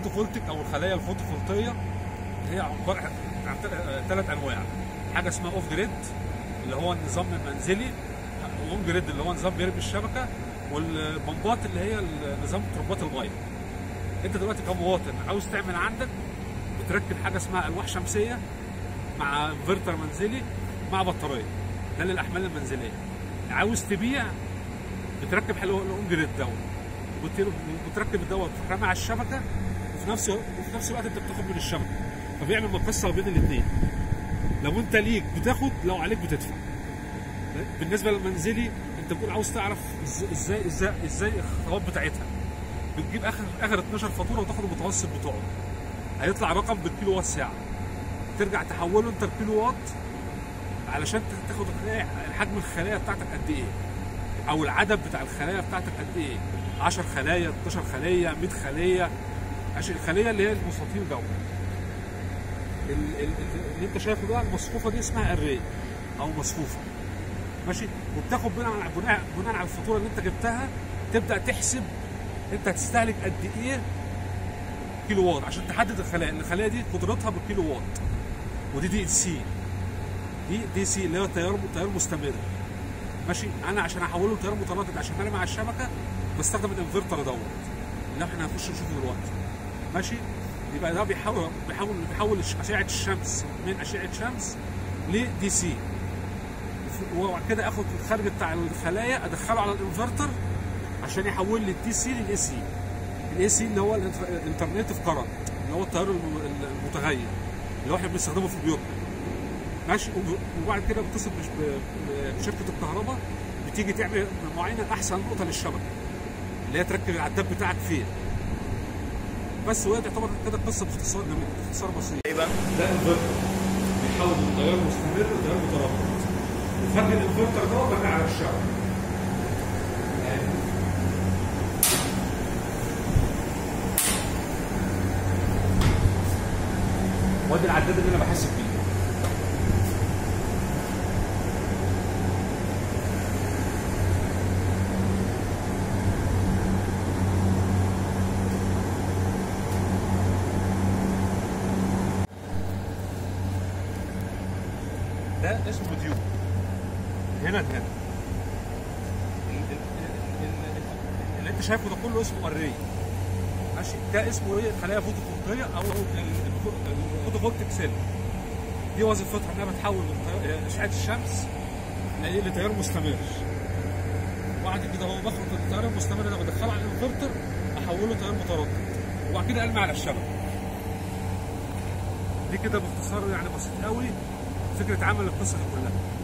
الفوتوفولتيك او الخلايا الفوتوفولتيه هي عباره عن ثلاث انواع حاجه اسمها اوف جريد اللي هو النظام المنزلي واون جريد اللي هو نظام بيرمي الشبكه والبمبات اللي هي نظام تربات الميه انت دلوقتي كمواطن عاوز تعمل عندك بتركب حاجه اسمها الواح شمسيه مع انفرتر منزلي مع بطاريه ده للاحمال المنزليه عاوز تبيع بتركب حلو الاون جريد دوت وت- وتركب دوت رامي على الشبكه وفي نفس وفي نفس الوقت انت بتاخد من الشبكه فبيعمل مقصه بين الاثنين لو انت ليك بتاخد لو عليك بتدفع بالنسبه للمنزلي انت بتقول عاوز تعرف إز- ازاي ازاي ازاي الخطوات بتاعتها بتجيب اخر اخر 12 فاتوره وتاخد المتوسط بتوعه هيطلع رقم بالكيلو وات ساعه ترجع تحوله انت الكيلو وات علشان تاخد الخلايا- حجم الخلايا بتاعتك قد ايه او العدد بتاع الخلايا بتاعتك قد ايه 10 خلايا 12 خليه 100 خليه عشان الخليه اللي هي المستطيل دوت ال- ال- ال- اللي انت شايفه ده المصفوفه دي اسمها اري او مصفوفه ماشي وبتاخد بناء على بناء بناء على الفاتوره اللي انت جبتها تبدا تحسب انت هتستهلك قد ايه كيلو وات عشان تحدد الخلايا الخلايا دي قدرتها بالكيلو وات ودي دي سي دي دي سي اللي هو تيار تيار مستمر ماشي انا عشان احوله لتيار متردد عشان ارمي على الشبكه بستخدم الانفرتر دوت اللي احنا هنخش نشوفه دلوقتي ماشي يبقى ده بيحول بيحول بيحول اشعه الشمس من اشعه شمس لدي سي وبعد كده اخد الخارج بتاع الخلايا ادخله على الانفرتر عشان يحول لي الدي سي للاي سي الاي سي اللي هو الانترنت في كرنت اللي هو التيار الم- المتغير اللي هو احنا بنستخدمه في بيوتنا ماشي وب- وبعد كده بتصل بش- ب- بشركه الكهرباء بتيجي تعمل معاينه احسن نقطه للشبكه اللي هي تركب العداد بتاعك فين بس وهي تعتبر كده القصه باختصار جميل باختصار بسيط ايه بقى؟ ده انفرتر بيحول من تيار مستمر لتيار متردد وفرق الانفرتر ده برجع على الشبكه وادي العداد اللي انا بحسب بيه ده اسمه ديو هنا هنا اللي انت شايفه ده كله اسمه اري ماشي ده اسمه ايه خلايا فوتوفولتيه او الفوتوفولتيك سيل دي وظيفتها انها بتحول من تيار- اشعه الشمس ل- لتيار مستمر وبعد كده هو باخد التيار المستمر ده بدخله على الانفرتر احوله تيار متردد وبعد كده ارمي على الشبكه دي كده باختصار يعني بسيط قوي فكره عمل القصه دي كلها